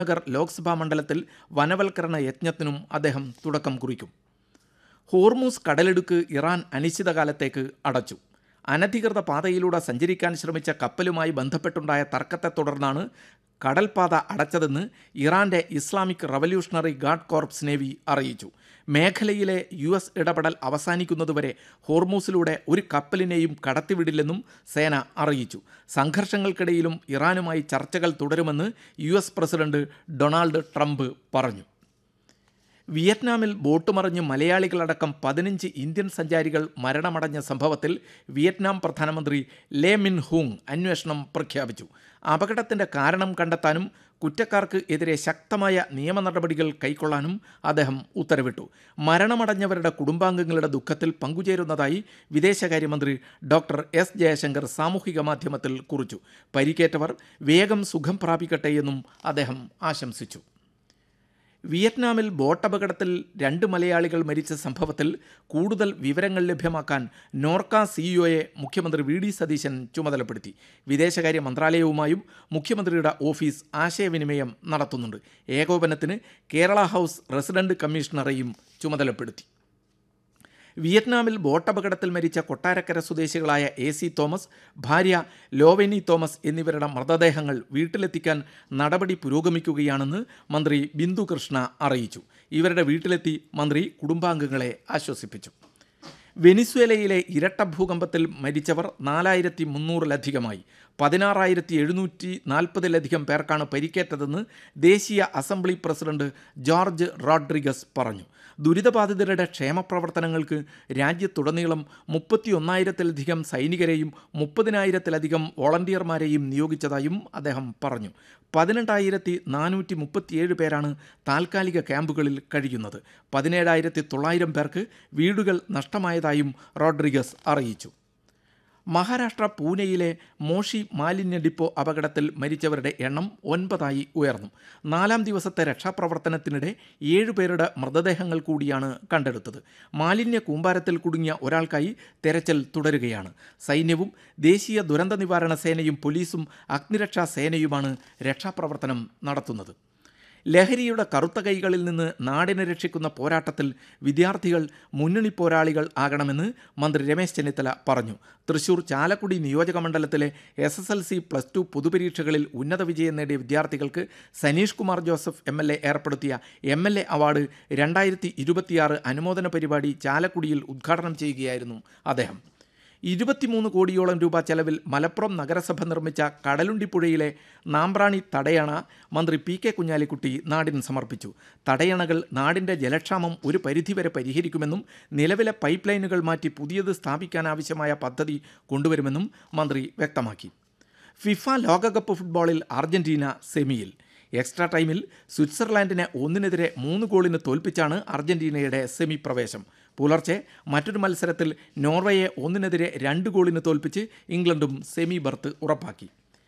നഗർ ലോക്സഭാ മണ്ഡലത്തിൽ വനവൽക്കരണ യജ്ഞത്തിനും അദ്ദേഹം തുടക്കം കുറിക്കും ഹോർമൂസ് കടലിടുക്ക് ഇറാൻ അനിശ്ചിതകാലത്തേക്ക് അടച്ചു അനധികൃത പാതയിലൂടെ സഞ്ചരിക്കാൻ ശ്രമിച്ച കപ്പലുമായി ബന്ധപ്പെട്ടുണ്ടായ തർക്കത്തെ തുടർന്നാണ് കടൽപാത അടച്ചതെന്ന് ഇറാന്റെ Islamic revolutionary guard corps navy അറിയിച്ചു മേഖലയിലെ യു എസ് ഇടപെടൽ അവസാനിക്കുന്നതുവരെ ഹോർമൂസിലൂടെ ഒരു കപ്പലിനെയും കടത്തിവിടില്ലെന്നും സേന അറിയിച്ചു സംഘർഷങ്ങൾക്കിടയിലും ഇറാനുമായി ചർച്ചകൾ തുടരുമെന്ന് U S president Donald Trump പറഞ്ഞു വിയറ്റ്നാമിൽ ബോട്ട് മറിഞ്ഞ് മലയാളികളടക്കം പതിനഞ്ച് ഇന്ത്യൻ സഞ്ചാരികൾ മരണമടഞ്ഞ സംഭവത്തിൽ വിയറ്റ്നാം പ്രധാനമന്ത്രി ലേ മിൻ ഹൂങ് അന്വേഷണം പ്രഖ്യാപിച്ചു അപകടത്തിന്റെ കാരണം കണ്ടെത്താനും കുറ്റക്കാർക്ക് എതിരെ ശക്തമായ നിയമ നടപടികൾ കൈക്കൊള്ളാനും അദ്ദേഹം ഉത്തരവിട്ടു മരണമടഞ്ഞവരുടെ കുടുംബാംഗങ്ങളുടെ ദുഃഖത്തിൽ പങ്കുചേരുന്നതായി വിദേശകാര്യമന്ത്രി ഡോക്ടർ എസ് ജയശങ്കർ സാമൂഹിക മാധ്യമത്തിൽ കുറിച്ചു പരിക്കേറ്റവർ വേഗം സുഖം പ്രാപിക്കട്ടെയെന്നും അദ്ദേഹം ആശംസിച്ചു വിയറ്റ്നാമിൽ ബോട്ടപകടത്തിൽ രണ്ട് മലയാളികൾ മരിച്ച സംഭവത്തിൽ കൂടുതൽ വിവരങ്ങൾ ലഭ്യമാക്കാൻ നോർക്ക സിഇഒയെ മുഖ്യമന്ത്രി വി ഡി സതീശൻ ചുമതലപ്പെടുത്തി വിദേശകാര്യ മന്ത്രാലയവുമായും മുഖ്യമന്ത്രിയുടെ ഓഫീസ് ആശയവിനിമയം നടത്തുന്നുണ്ട് ഏകോപനത്തിന് കേരള ഹൗസ് റെസിഡന്റ് കമ്മീഷണറെയും ചുമതലപ്പെടുത്തി വിയറ്റ്നാമിൽ ബോട്ടപകടത്തിൽ മരിച്ച കൊട്ടാരക്കര സ്വദേശികളായ എ സി തോമസ് ഭാര്യ ലോവെനി തോമസ് എന്നിവരുടെ മൃതദേഹങ്ങൾ വീട്ടിലെത്തിക്കാൻ നടപടി പുരോഗമിക്കുകയാണെന്ന് മന്ത്രി ബിന്ദു കൃഷ്ണ അറിയിച്ചു ഇവരുടെ വീട്ടിലെത്തി മന്ത്രി കുടുംബാംഗങ്ങളെ ആശ്വസിപ്പിച്ചു വെനിസ്വേലയിലെ ഇരട്ട ഭൂകമ്പത്തിൽ മരിച്ചവർ നാലായിരത്തി മുന്നൂറിലധികമായി പതിനാറായിരത്തി എഴുന്നൂറ്റി നാൽപ്പതിലധികം പേർക്കാണ് പരിക്കേറ്റതെന്ന് ദേശീയ അസംബ്ലി പ്രസിഡന്റ് ജോർജ് റോഡ്രിഗസ് പറഞ്ഞു ദുരിതബാധിതരുടെ ക്ഷേമപ്രവർത്തനങ്ങൾക്ക് രാജ്യത്തുടനീളം മുപ്പത്തിയൊന്നായിരത്തിലധികം സൈനികരെയും മുപ്പതിനായിരത്തിലധികം വോളണ്ടിയർമാരെയും നിയോഗിച്ചതായും അദ്ദേഹം പറഞ്ഞു പതിനെട്ടായിരത്തി നാനൂറ്റി മുപ്പത്തിയേഴ് പേരാണ് താൽക്കാലിക ക്യാമ്പുകളിൽ കഴിയുന്നത് പതിനേഴായിരത്തി തൊള്ളായിരം പേർക്ക് വീടുകൾ നഷ്ടമായതായും റോഡ്രിഗസ് അറിയിച്ചു മഹാരാഷ്ട്ര പൂനെയിലെ മോഷി മാലിന്യ ഡിപ്പോ അപകടത്തിൽ മരിച്ചവരുടെ എണ്ണം ഒൻപതായി ഉയർന്നു നാലാം ദിവസത്തെ രക്ഷാപ്രവർത്തനത്തിനിടെ ഏഴുപേരുടെ മൃതദേഹങ്ങൾ കൂടിയാണ് കണ്ടെടുത്തത് മാലിന്യ കൂമ്പാരത്തിൽ കുടുങ്ങിയ ഒരാൾക്കായി തെരച്ചിൽ തുടരുകയാണ് സൈന്യവും ദേശീയ ദുരന്ത നിവാരണ സേനയും പോലീസും അഗ്നിരക്ഷാ സേനയുമാണ് രക്ഷാപ്രവർത്തനം നടത്തുന്നത് ലഹരിയുടെ കറുത്ത കൈകളിൽ നിന്ന് നാടിനെ രക്ഷിക്കുന്ന പോരാട്ടത്തിൽ വിദ്യാർത്ഥികൾ മുന്നണി പോരാളികൾ ആകണമെന്ന് മന്ത്രി രമേശ് ചെന്നിത്തല പറഞ്ഞു തൃശൂർ ചാലക്കുടി നിയോജക മണ്ഡലത്തിലെ S S L C plus two പൊതുപരീക്ഷകളിൽ ഉന്നത വിജയം നേടിയ വിദ്യാർത്ഥികൾക്ക് Saneesh Kumar Joseph M L A ഏർപ്പെടുത്തിയ എം എൽ എ അവാർഡ് രണ്ടായിരത്തി ഇരുപത്തിയാറ് അനുമോദന പരിപാടി ചാലക്കുടിയിൽ ഉദ്ഘാടനം ചെയ്യുകയായിരുന്നു അദ്ദേഹം ഇരുപത്തിമൂന്ന് കോടിയോളം രൂപ ചെലവിൽ മലപ്പുറം നഗരസഭ നിർമ്മിച്ച കടലുണ്ടിപ്പുഴയിലെ നാമ്പ്രാണി തടയണ മന്ത്രി പി കെ കുഞ്ഞാലിക്കുട്ടി നാടിന് സമർപ്പിച്ചു തടയണകൾ നാടിൻ്റെ ജലക്ഷാമം ഒരു പരിധിവരെ പരിഹരിക്കുമെന്നും നിലവിലെ പൈപ്പ് ലൈനുകൾ മാറ്റി പുതിയത് സ്ഥാപിക്കാനാവശ്യമായ പദ്ധതി കൊണ്ടുവരുമെന്നും മന്ത്രി വ്യക്തമാക്കി ഫിഫ ലോകകപ്പ് ഫുട്ബോളിൽ അർജന്റീന സെമിയിൽ എക്സ്ട്രാ ടൈമിൽ സ്വിറ്റ്സർലാൻഡിനെ ഒന്നിനെതിരെ മൂന്ന് ഗോളിന് തോൽപ്പിച്ചാണ് അർജന്റീനയുടെ സെമി പ്രവേശം പുലർച്ചെ മറ്റൊരു മത്സരത്തിൽ നോർവേയെ ഒന്നിനെതിരെ രണ്ട് ഗോളിന് തോൽപ്പിച്ച് ഇംഗ്ലണ്ടും സെമി ബർത്ത് ഉറപ്പാക്കി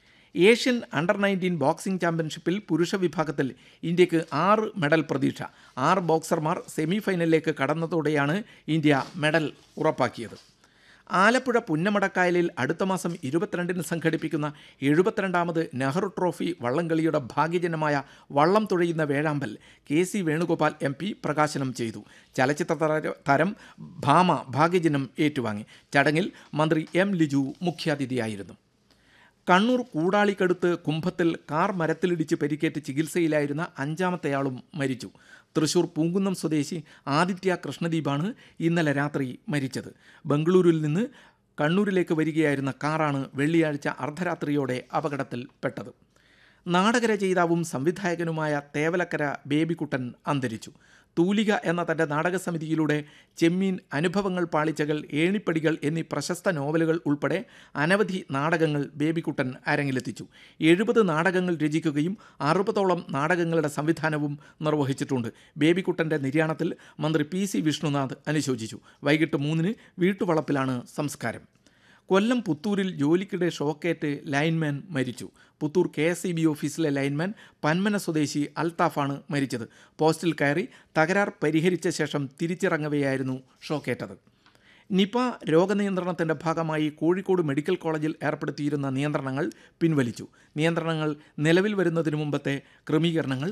ഏഷ്യൻ അണ്ടർ നയൻറ്റീൻ ബോക്സിംഗ് ചാമ്പ്യൻഷിപ്പിൽ പുരുഷ വിഭാഗത്തിൽ ഇന്ത്യക്ക് ആറ് മെഡൽ പ്രതീക്ഷ ആറ് ബോക്സർമാർ സെമി ഫൈനലിലേക്ക് കടന്നതോടെയാണ് ഇന്ത്യ മെഡൽ ഉറപ്പാക്കിയത് ആലപ്പുഴ പുന്നമടക്കായലിൽ അടുത്ത മാസം ഇരുപത്തിരണ്ടിന് സംഘടിപ്പിക്കുന്ന എഴുപത്തിരണ്ടാമത് നെഹ്റു ട്രോഫി വള്ളംകളിയുടെ ഭാഗ്യജനമായ വള്ളം തുഴയുന്ന വേഴാമ്പൽ K C Venugopal M P പ്രകാശനം ചെയ്തു ചലച്ചിത്ര താര- താരം ഭാമ ഭാഗ്യജനം ഏറ്റുവാങ്ങി ചടങ്ങിൽ മന്ത്രി എം ലിജു മുഖ്യാതിഥിയായിരുന്നു കണ്ണൂർ കൂടാളിക്കടുത്ത് കുംഭത്തിൽ കാർ മരത്തിലിടിച്ച് പരിക്കേറ്റ് ചികിത്സയിലായിരുന്ന അഞ്ചാമത്തെയാളും മരിച്ചു തൃശൂർ പൂങ്കുന്നം സ്വദേശി ആദിത്യ കൃഷ്ണദീപാണ് ഇന്നലെ രാത്രി മരിച്ചത് ബംഗളൂരുവിൽ നിന്ന് കണ്ണൂരിലേക്ക് വരികയായിരുന്ന കാറാണ് വെള്ളിയാഴ്ച അർദ്ധരാത്രിയോടെ അപകടത്തിൽപ്പെട്ടത് നാടകരചയിതാവും സംവിധായകനുമായ തേവലക്കര ബേബിക്കുട്ടൻ അന്തരിച്ചു തൂലിക എന്ന തൻ്റെ നാടകസമിതിയിലൂടെ ചെമ്മീൻ അനുഭവങ്ങൾ പാളിച്ചകൾ ഏണിപ്പടികൾ എന്നീ പ്രശസ്ത നോവലുകൾ ഉൾപ്പെടെ അനവധി നാടകങ്ങൾ ബേബിക്കുട്ടൻ അരങ്ങിലെത്തിച്ചു എഴുപത് നാടകങ്ങൾ രചിക്കുകയും അറുപതോളം നാടകങ്ങളുടെ സംവിധാനവും നിർവഹിച്ചിട്ടുണ്ട് ബേബിക്കുട്ടൻ്റെ നിര്യാണത്തിൽ മന്ത്രി പി സി വിഷ്ണുനാഥ് അനുശോചിച്ചു വൈകിട്ട് മൂന്നിന് വീട്ടുവളപ്പിലാണ് സംസ്കാരം കൊല്ലം പുത്തൂരിൽ ജോലിക്കിടെ ഷോക്കേറ്റ് ലൈൻമാൻ മരിച്ചു Puthur K S E B ഓഫീസിലെ ലൈൻമാൻ പന്മന സ്വദേശി അൽത്താഫാണ് മരിച്ചത് പോസ്റ്റിൽ കയറി തകരാർ പരിഹരിച്ച ശേഷം തിരിച്ചിറങ്ങവെയായിരുന്നു ഷോക്കേറ്റത് നിപ രോഗനിയന്ത്രണത്തിന്റെ ഭാഗമായി കോഴിക്കോട് മെഡിക്കൽ കോളേജിൽ ഏർപ്പെടുത്തിയിരുന്ന നിയന്ത്രണങ്ങൾ പിൻവലിച്ചു നിയന്ത്രണങ്ങൾ നിലവിൽ വരുന്നതിന് മുമ്പത്തെ ക്രമീകരണങ്ങൾ